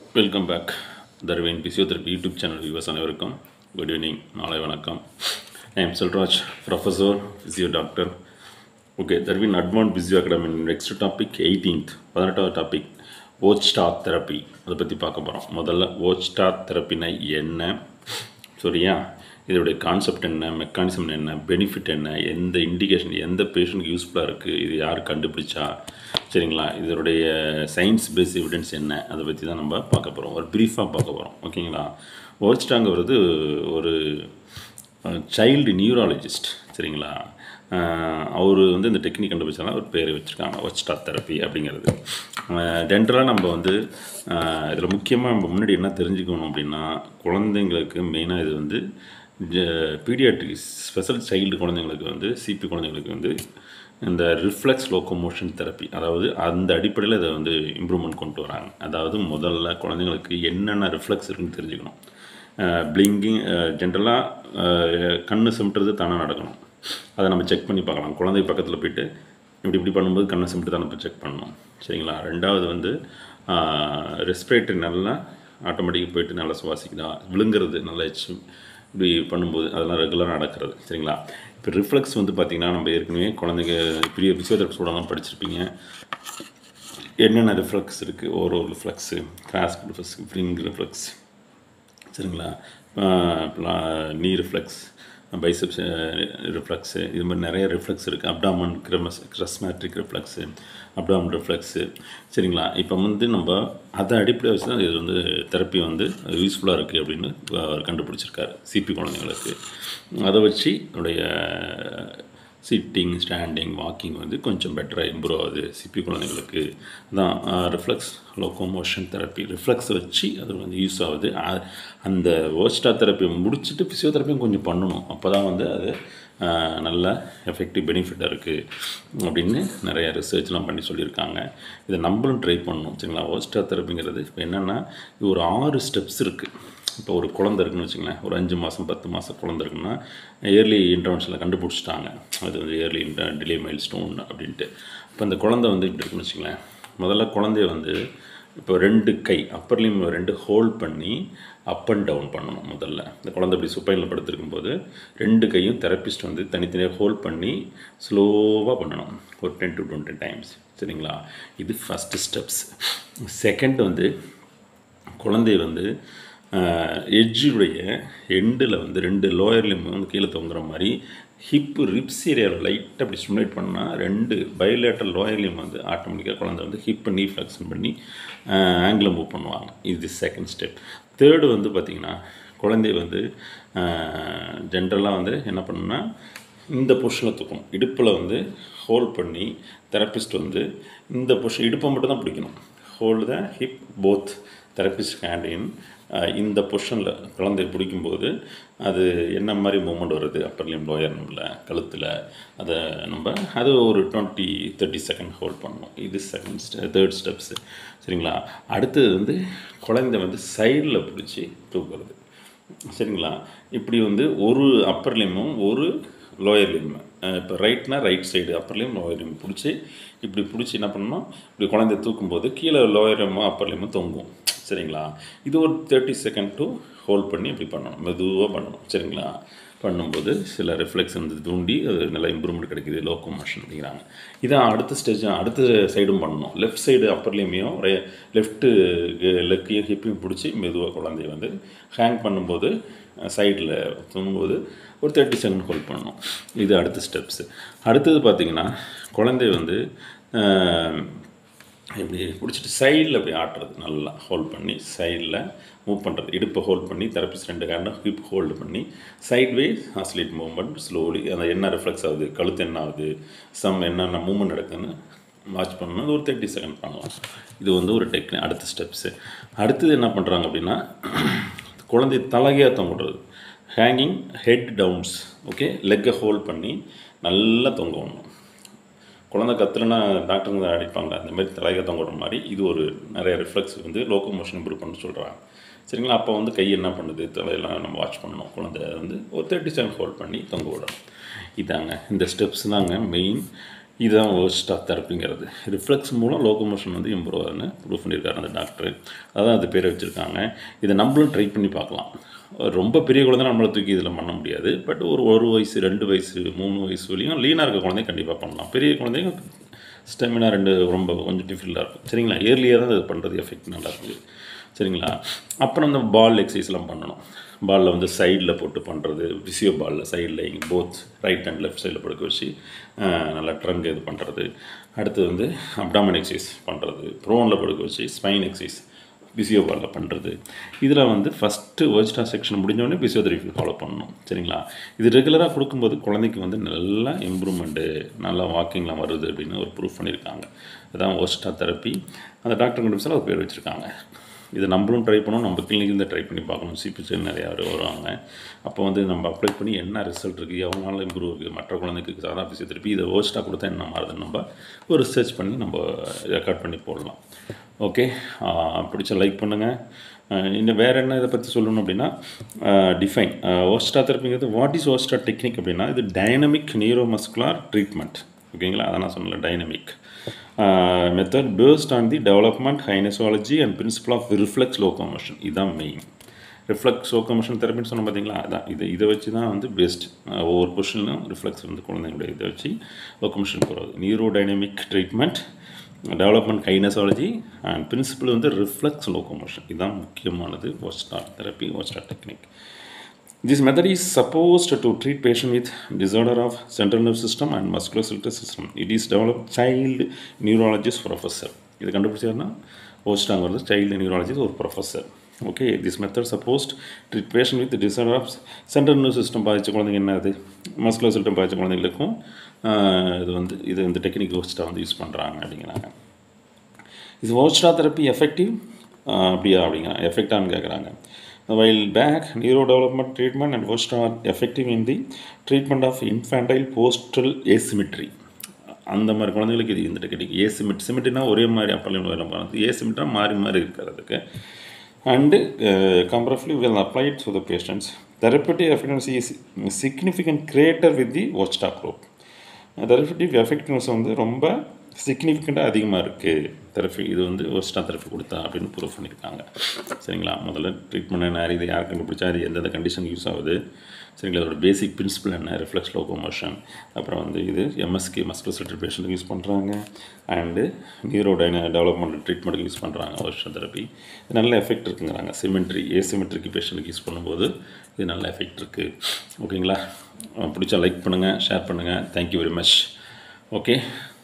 Welcome back Darwin physiotherapy YouTube channel viewers அனைவருக்கும் good evening நாளை வணக்கம் I am Selraj professor physio doctor okay Darwin advance physio academy next topic eighteenth பதினெட்டாவது topic Vojta therapy அதை பற்றி பார்க்க போகிறோம் முதல்ல ஓச் ஸ்டார் தெரப்பினா என்ன சரியா இதோடைய கான்செப்ட் என்ன மெக்கானிசம் என்ன பெனிஃபிட் என்ன எந்த இண்டிகேஷன் எந்த பேஷண்ட்க்கு யூஸ்ஃபுல்லாக இருக்குது இது யார் கண்டுபிடிச்சா சரிங்களா இதனுடைய சயின்ஸ் பேஸ் எவிடன்ஸ் என்ன அதை பற்றி தான் நம்ம பார்க்க போகிறோம் ஒரு ப்ரீஃபாக பார்க்க போகிறோம் ஓகேங்களா ஓர்ஸ்டாங்கிறது ஒரு சைல்டு நியூராலஜிஸ்ட் சரிங்களா அவர் வந்து இந்த டெக்னிக் கண்டுபிடிச்சாலும் அவர் பேர் வச்சுருக்காங்க ஒச்டா தெரப்பி அப்படிங்கிறது ஜென்ரலாக நம்ம வந்து இதில் முக்கியமாக நம்ம முன்னாடி என்ன தெரிஞ்சுக்கணும் அப்படின்னா குழந்தைங்களுக்கு மெயினாக இது வந்து பீடியாட்ரிக் ஸ்பெஷல் சைல்டு குழந்தைங்களுக்கு வந்து சிபி குழந்தைங்களுக்கு வந்து இந்த ரிஃப்ளெக்ஸ் லோக்கோமோஷன் தெரப்பி அதாவது அந்த அடிப்படையில் இதை வந்து இம்ப்ரூவ்மெண்ட் கொண்டு வராங்க அதாவது முதல்ல குழந்தைங்களுக்கு என்னென்ன ரிஃப்ளெக்ஸ் இருக்குன்னு தெரிஞ்சுக்கணும் பிளிங்கிங் ஜென்ரலாக கண்ணு சிமிட்டுறது தானாக நடக்கணும் அதை நம்ம செக் பண்ணி பார்க்கலாம் குழந்தை பக்கத்தில் போயிட்டு இப்படி இப்படி பண்ணும்போது கண்ணை சிமிட்டு தான் நம்ம செக் பண்ணணும் சரிங்களா ரெண்டாவது வந்து ரெஸ்பிரேட்டரி நல்லா ஆட்டோமேட்டிக்காக போயிட்டு நல்லா சுவாசிக்குதா விழுங்குறது நல்லா எச்சு இப்படி பண்ணும்போது அதெல்லாம் ரெகுலராக நடக்கிறது சரிங்களா இப்போ ரிஃப்ளெக்ஸ் வந்து பார்த்திங்கன்னா நம்ம ஏற்கனவே குழந்தைங்க பெரிய பிசியோதெரப்பி ஸ்டூடெண்ட்லாம் படிச்சிருப்பீங்க என்னென்ன ரிஃப்ளெக்ஸ் இருக்குது ஓரோ ரிஃப்ளெக்ஸு கிராஸ் ரிஃப்ளெக்ஸ் ஃப்ரிங் ரிஃப்ளெக்ஸ் சரிங்களா நீ ரிஃப்ளெக்ஸ் பைசப்ஸ் ரிஃப்ளெக்ஸு இது மாதிரி நிறைய ரிஃப்ளெக்ஸ் இருக்குது அப்டாமன் கிரமஸ் கிரஸ்மேட்ரிக் ரிஃப்ளெக்ஸு அப்டாமன் ரிஃப்ளெக்ஸு சரிங்களா இப்போ வந்து நம்ம அதை அடிப்படையாக வச்சு தான் இது வந்து தெரப்பி வந்து யூஸ்ஃபுல்லாக இருக்குது அப்படின்னு அவர் கண்டுபிடிச்சிருக்காரு சிபி குழந்தைங்களுக்கு அதை வச்சு என்னுடைய சிட்டிங் ஸ்டாண்டிங் வாக்கிங் வந்து கொஞ்சம் பெட்டராக இம்ப்ரூவ் ஆகுது சிபி குழந்தைங்களுக்கு தான் ரிஃப்ளெக்ஸ் லோக்கோமோஷன் தெரப்பி ரிஃப்ளெக்ஸ் வச்சு அது வந்து யூஸ் ஆகுது அந்த ஓஸ்டா தெரப்பி முடிச்சுட்டு ஃபிசியோதெரப்பியும் கொஞ்சம் பண்ணணும் அப்போ தான் வந்து அது நல்ல எஃபெக்டிவ் பெனிஃபிட்டாக இருக்குது அப்படின்னு நிறைய ரிசர்ச்லாம் பண்ணி சொல்லியிருக்காங்க இதை நம்மளும் ட்ரை பண்ணணும் சரிங்களா ஓஸ்டா தெரப்பிங்கிறது இப்போ என்னென்னா இது ஒரு ஆறு ஸ்டெப்ஸ் இருக்குது இப்போ ஒரு குழந்தை இருக்குன்னு வச்சுங்களேன் ஒரு அஞ்சு மாதம் பத்து மாதம் குழந்தை இருக்குன்னா இயர்லி இன்டர்வென்ஷனில் கண்டுபிடிச்சிட்டாங்க அது வந்து early inter delay milestone அப்படின்ட்டு இப்போ அந்த குழந்தை வந்து இப்படி இருக்குன்னு வச்சுங்களேன் முதல்ல குழந்தைய வந்து இப்போ ரெண்டு கை அப்பர்லேயும் ரெண்டு ஹோல்ட் பண்ணி அப் அண்ட் டவுன் பண்ணணும் முதல்ல இந்த குழந்தை இப்படி சுப்பைனில் படுத்திருக்கும் போது ரெண்டு கையும் தெரப்பிஸ்ட் வந்து தனித்தனியாக ஹோல்ட் பண்ணி ஸ்லோவாக பண்ணணும் ஒரு டென் டு டுவெண்ட்டி டைம்ஸ் சரிங்களா இது ஃபஸ்ட்டு ஸ்டெப்ஸ் செகண்ட் வந்து குழந்தைய வந்து எட்ஜுடைய எண்டில் வந்து ரெண்டு லோயர் லிம் வந்து கீழே தொங்குற மாதிரி ஹிப்பு ரிப்ஸ் ஏரியாவில் லைட்டாக அப்படி ஸ்டிமுலேட் பண்ணால் ரெண்டு பயோலேட்டர் லோயர் லிம் வந்து ஆட்டோமேட்டிக்காக குழந்தை வந்து ஹிப்பை நீ ஃப்ளெக்ஷன் பண்ணி ஆங்கிளை மூவ் பண்ணுவாங்க இது செகண்ட் ஸ்டெப் தேர்டு வந்து பார்த்திங்கன்னா குழந்தைய வந்து ஜென்ரலாக வந்து என்ன பண்ணுன்னா இந்த பொஷனில் தூக்கணும் இடுப்பில் வந்து ஹோல்ட் பண்ணி தெரப்பிஸ்ட் வந்து இந்த பொஷன் இடுப்பை மட்டும் தான் பிடிக்கணும் hold the hip both therapist hand in இந்த பொஷனில் குழந்தைய பிடிக்கும்போது அது என்ன மாதிரி மூமெண்ட் வருது அப்பர்லேயும் லோயர்னில் கழுத்தில் அதை நம்ம அது ஒரு டுவெண்ட்டி தேர்ட்டி செகண்ட் ஹோல்ட் பண்ணணும் இது செகண்ட் ஸ்டெ தேர்ட் ஸ்டெப்ஸு சரிங்களா அடுத்தது வந்து குழந்தை வந்து சைடில் பிடிச்சி தூக்குறது சரிங்களா இப்படி வந்து ஒரு அப்பர்லேயும் ஒரு லோயர் லிம் இப்போ ரைட்னா ரைட் சைடு அப்பர்லேயும் லோயர் லிம் பிடிச்சி இப்படி பிடிச்சி என்ன பண்ணணும் இப்படி குழந்தைய தூக்கும்போது கீழே லோயர் லிம்மும் அப்பர் லிம்மும் தொங்கும் சரிங்களா இது ஒரு தேர்ட்டி செகண்ட் டு ஹோல்ட் பண்ணி இப்படி பண்ணணும் மெதுவாக பண்ணணும் சரிங்களா பண்ணும்போது சில ரிஃப்ளெக்ஸ் வந்து தூண்டி அது நல்லா இம்ப்ரூவ்மெண்ட் கிடைக்கிது லோக்கோ மோஷன் அப்படிங்கிறாங்க இதான் அடுத்த ஸ்டேஜ் அடுத்த சைடும் பண்ணணும் லெஃப்ட் சைடு அப்பர்லேயுமையும் லெஃப்ட்டு லெக்கையும் ஹிப்பையும் பிடிச்சி மெதுவாக குழந்தைய வந்து ஹேங் பண்ணும்போது சைடில் தூங்கும்போது ஒரு தேர்ட்டி செகண்ட் ஹோல்ட் பண்ணணும் இது அடுத்த ஸ்டெப்ஸு அடுத்தது பார்த்திங்கன்னா குழந்தைய வந்து இப்படி பிடிச்சிட்டு சைடில் அப்படி ஆட்டுறது நல்லா ஹோல்ட் பண்ணி சைடில் மூவ் பண்ணுறது இடுப்பை ஹோல்ட் பண்ணி தெரப்பிஸ்ட் ரெண்டு ஹேண்டும் ஹிப் ஹோல்டு பண்ணி sideways oscillate movement slowly அந்த என்ன ரிஃப்ளெக்ஸ் ஆகுது கழுத்து என்ன ஆகுது சம் என்னென்ன மூவ்மெண்ட் நடக்குதுன்னு வாட்ச் பண்ணணும் ஒரு தேர்ட்டி செகண்ட் பண்ணலாம் இது வந்து ஒரு டெக்னிக் அடுத்த ஸ்டெப்ஸு அடுத்தது என்ன பண்ணுறாங்க அப்படின்னா குழந்தை தலைகையாக தொங்குறது ஹேங்கிங் ஹெட் டவுன்ஸ் ஓகே லெக்கை ஹோல்ட் பண்ணி நல்லா தொங்க விடணும் குழந்தை கத்துலனா டாக்டருங்க அடிப்பாங்க அந்த மாதிரி தலையை தொங்குற மாதிரி இது ஒரு நிறைய ரிஃப்ளெக்ஸ் வந்து லோக்கோ மோஷன் இம்ப்ரூவ் பண்ண சொல்கிறாங்க சரிங்களா அப்போ வந்து கை என்ன பண்ணுது தலையெல்லாம் நம்ம வாட்ச் பண்ணணும் குழந்தை வந்து ஒரு தேர்ட்டி செகண்ட் ஹோல்ட் பண்ணி தொங்க விடணும் இதாங்க இந்த ஸ்டெப்ஸ் தாங்க மெயின் இதுதான் worst ஆஃப் தெரப்பிங்கிறது ரிஃப்ளெக்ஸ் மூலம் லோகோமோஷன் வந்து இம்ப்ரூவ் ஆகுதுன்னு ப்ரூவ் பண்ணியிருக்காரு அந்த டாக்டர் அதான் அது பேரை வச்சுருக்காங்க இதை நம்மளும் ட்ரை பண்ணி பார்க்கலாம் ரொம்ப பெரிய குழந்தை நம்மளை தூக்கி இதில் பண்ண முடியாது பட் ஒரு ஒரு வயசு ரெண்டு வயசு மூணு வயசு வரையும் லீனாக இருக்க குழந்தை கண்டிப்பாக பண்ணலாம் பெரிய குழந்தைங்க ஸ்டெமினா ரெண்டு ரொம்ப கொஞ்சம் டிஃபிகல்ட்டாக இருக்கும் சரிங்களா இயர்லியாக தான் இது பண்ணுறது எஃபெக்ட் நல்லா இருக்குது சரிங்களா அப்புறம் அந்த பால் எக்ஸசைஸ்லாம் பண்ணணும் பாலில் வந்து சைடில் போட்டு பண்ணுறது விசியோ பாலில் சைடில் இங்கே போத் ரைட் அண்ட் லெஃப்ட் சைடில் படுக்க வச்சு அஹ், நல்லா ட்ரங்க் இது பண்ணுறது அடுத்து வந்து அப்டாமன் எக்ஸசைஸ் பண்ணுறது ப்ரோனில் படுக்க வச்சு ஸ்பைன் எக்ஸசைஸ் பிசியோ பாலில் பண்ணுறது இதில் வந்து ஃபஸ்ட்டு வேர்ஸ்டா செக்ஷன் முடிஞ்சோடனே பிசியோதெரபி ஃபாலோ பண்ணணும் சரிங்களா இது ரெகுலராக கொடுக்கும்போது குழந்தைக்கு வந்து நல்லா இம்ப்ரூவ்மெண்ட்டு நல்லா வாக்கிங்லாம் வருது அப்படின்னு ஒரு ப்ரூஃப் பண்ணியிருக்காங்க அதுதான் வேர்ஸ்டா தெரப்பி அந்த டாக்டர் கண்டுபிடிச்சாலும் அது பேர் வச்சுருக்காங்க இது நம்மளும் ட்ரை பண்ணணும் நம்ம கிளினிக்கில் ட்ரை பண்ணி பார்க்கணும் சிபிசி நிறையா பேர் வருவாங்க அப்போ வந்து நம்ம அப்ளை பண்ணி என்ன ரிசல்ட் இருக்குது எவ்வளோ இம்ப்ரூவ் இருக்குது மற்ற குழந்தைக்கு சாதா பிசியோதெரப்பி இதை வேர்ஸ்ட்டாக கொடுத்தா என்ன மாறுதுன்னு நம்ம ஒரு ரிசர்ச் பண்ணி நம்ம ரெக்கார்ட் பண்ணி போடலாம் ஓகே பிடிச்ச லைக் பண்ணுங்கள் இன்னும் வேறு என்ன இதை பற்றி சொல்லணும் அப்படின்னா டிஃபைன் ஓஸ்டா தெரப்பிங்கிறது வாட் இஸ் ஓஸ்டா டெக்னிக் அப்படின்னா இது டைனமிக் நியூரோமஸ்குலார் ட்ரீட்மெண்ட் ஓகேங்களா அதான் நான் சொன்னல dynamic method based on the development kinesiology and principle of reflex locomotion இதுதான் மெயின் ரிஃப்ளெக்ஸ் லோகோமோஷன் தெரப்பின்னு சொன்ன பார்த்தீங்களா அதான் இது இதை வச்சு தான் வந்து பெஸ்ட் ஒவ்வொரு பொசிஷன்லையும் ரிஃப்ளெக்ஸ் வந்து குழந்தைங்களுடைய இதை வச்சு லோகோமோஷன் போகிறது neuro dynamic treatment development kinesiology and principle வந்து ரிஃப்ளெக்ஸ் லோகோமோஷன் இதுதான் முக்கியமானது Vojta therapy Vojta technique This method is supposed to treat patient with disorder of central nervous system and musculoskeletal system. It is developed child neurologist professor. இது கண்டுபிடிச்சாருன்னா ஓஸ்டாங்கிறது child neurologist ஒரு professor okay this method supposed treat patient with disorder of central nerve system பாதித்த குழந்தைங்க என்ன அது muscular system பாதித்த குழந்தைங்களுக்கும் ஆஹ், இது வந்து இது இந்த டெக்னிக் ஓஸ்டா வந்து யூஸ் பண்ணுறாங்க அப்படிங்கிறாங்க இஸ் ஓஸ்டா தெரப்பி எஃபெக்டிவ் அப்படியா அப்படிங்கிறாங்க எஃபெக்டான்னு கேட்குறாங்க while back neuro development treatment and Vojta are effective in the treatment of infantile postural asymmetry அந்த மாதிரி குழந்தைகளுக்கு இது இந்த டெக்னிக் ஏசிமிட் சிமிட்ரினா ஒரே மாதிரி அப்பலையும் வர போகிறது ஏசிமிட்ரா மாறி மாறி இருக்கிறதுக்கு and comparably will apply to the patients therapeutic efficiency is significant greater with the Vojta group therapeutic effectiveness வந்து ரொம்ப சிக்னிஃபிகண்ட்டாக அதிகமாக இருக்குது தெரப்பி இது வந்து ஒஸ்டா தெரப்பி கொடுத்தா அப்படின்னு ப்ரூவ் பண்ணியிருக்காங்க சரிங்களா முதல்ல ட்ரீட்மெண்ட் என்ன இது யார் கண்டுபிடிச்சா அது எந்தெந்த கண்டிஷன் யூஸ் ஆகுது சரிங்களா அதோட பேசிக் பிரின்சிபல் என்ன ரிஃப்ளெக்ஸ் லோகோமோஷன் அப்புறம் வந்து இது எம்எஸ்கே மஸ்குலர் செல்டர் பேஷண்ட்டுக்கு யூஸ் பண்ணுறாங்க அண்டு நியூரோ டைன டெவலப்மெண்ட் ட்ரீட்மெண்ட்டுக்கு யூஸ் பண்ணுறாங்க வருஷ தெரப்பி இது நல்ல எஃபெக்ட் இருக்குங்கிறாங்க சிமெண்ட்ரி ஏசிமெட்ரிக்கு பேஷண்ட்டுக்கு யூஸ் பண்ணும்போது இது நல்ல எஃபெக்ட் இருக்குது ஓகேங்களா பிடிச்சா லைக் பண்ணுங்கள் ஷேர் பண்ணுங்கள் தேங்க்யூ வெரி மச் ஓகே